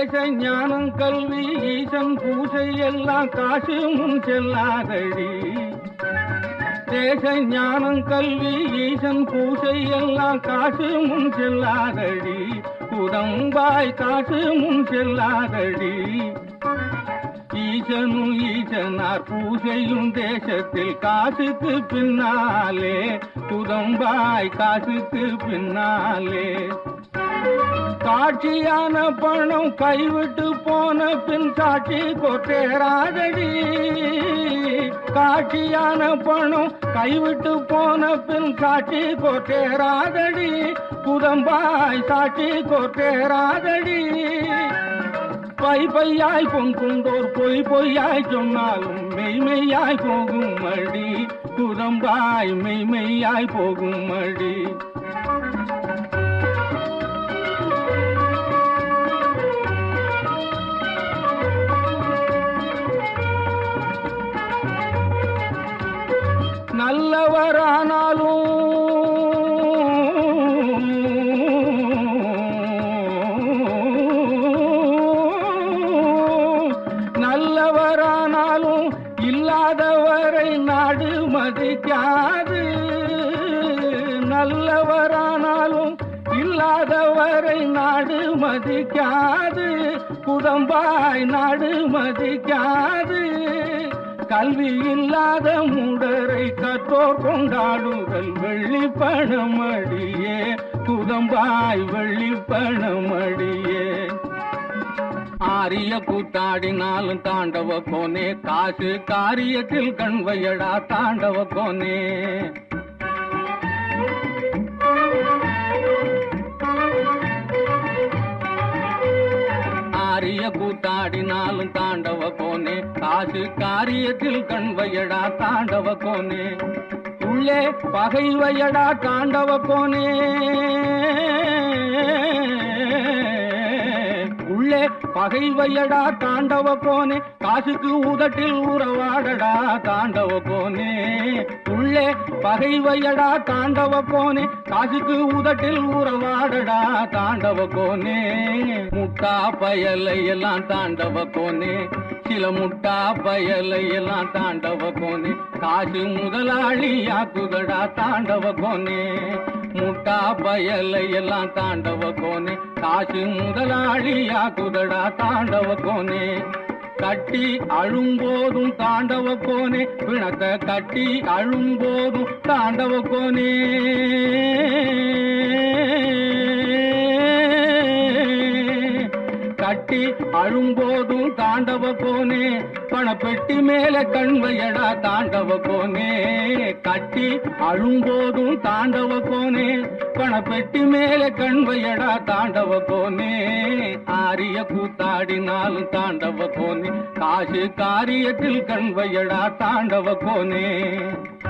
தேச ஞானம் கல்வி ஈசன் பூசை எல்லாம் காசு முன் செல்லாதடி தேச ஞானம் கல்வி ஈசன் பூசை எல்லாம் காசு முன் செல்லாதடி குதம்பாய் காசு முன் செல்லாதடி ஈசனும் ஈசனார் பூசையும் தேசத்தில் காசுக்கு பின்னாலே குதம்பாய் காசுக்கு பின்னாலே காட்சியான பணம் கைவிட்டு போன பின் சாட்சி கொட்டேராதடி காட்சியான பணம் கைவிட்டு போன பின் சாட்சி கொட்டேராதடி குதம்பாய் சாட்சி கொட்டேராதடி பை பையாய் பொங்குண்டோர் பொய் பொய்யாய் சொன்னாலும் மெய்மெய்யாய் போகும் மடி குதம்பாய் மெய்மெய்யாய் போகும் மடி நல்லவரானாலும் நல்லவரானாலும் இல்லாதவரை நாடு மதிக்காது நல்லவரானாலும் இல்லாதவரை நாடு மதிக்காது குதம்பாய் நாடு மதிக்காது கல்வி இல்லாத மூடரை கற்றோர் கொண்டாடுதல் வெள்ளி பணமடியே குதம்பாய் வெள்ளி பணமடியே ஆரிய கூத்தாடினாலும் தாண்டவ கோனே காசு காரியத்தில் கண்வையடா தாண்டவ கோனே ஆரிய கூத்தாடினாலும் தாண்டவ கோனே காசு காரியத்தில் கண்வையடா தாண்டவ கோனே உள்ளே பகை வையடா தாண்டவ கோனே உள்ளே பகை வையடா தாண்டவ கோனே காசுக்கு உதட்டில் உறவாடடா தாண்டவ கோனே உள்ளே பகை வையடா தாண்டவ கோனே காசுக்கு உதட்டில் உறவாடடா தாண்டவ கோனே முட்டா பயலை எல்லாம் தாண்டவ கோனே சில முட்டா பயலை எல்லாம் தாண்டவ கோனே காசு முதலாளியாக்குதடா தாண்டவ கோனே முட்டா பயலை எல்லாம் தாண்டவ கோனே காசு முதலாளியாக்குதடா தாண்டவ கோனே கட்டி அழும்போதும் தாண்டவ கோனே பிணத்தை கட்டி அழும்போதும் தாண்டவ கோனே கட்டி அழும்போதும் தாண்டவ கோனே பணப்பெட்டி மேல கண்வையடா தாண்டவ கோனே கட்டி அழும்போதும் தாண்டவ கோனே பணப்பெட்டி மேல கண்வையடா தாண்டவ கோனே ஆரிய கூத்தாடினாலும் தாண்டவ கோனே காசு காரியத்தில் கண்வையடா தாண்டவ கோனே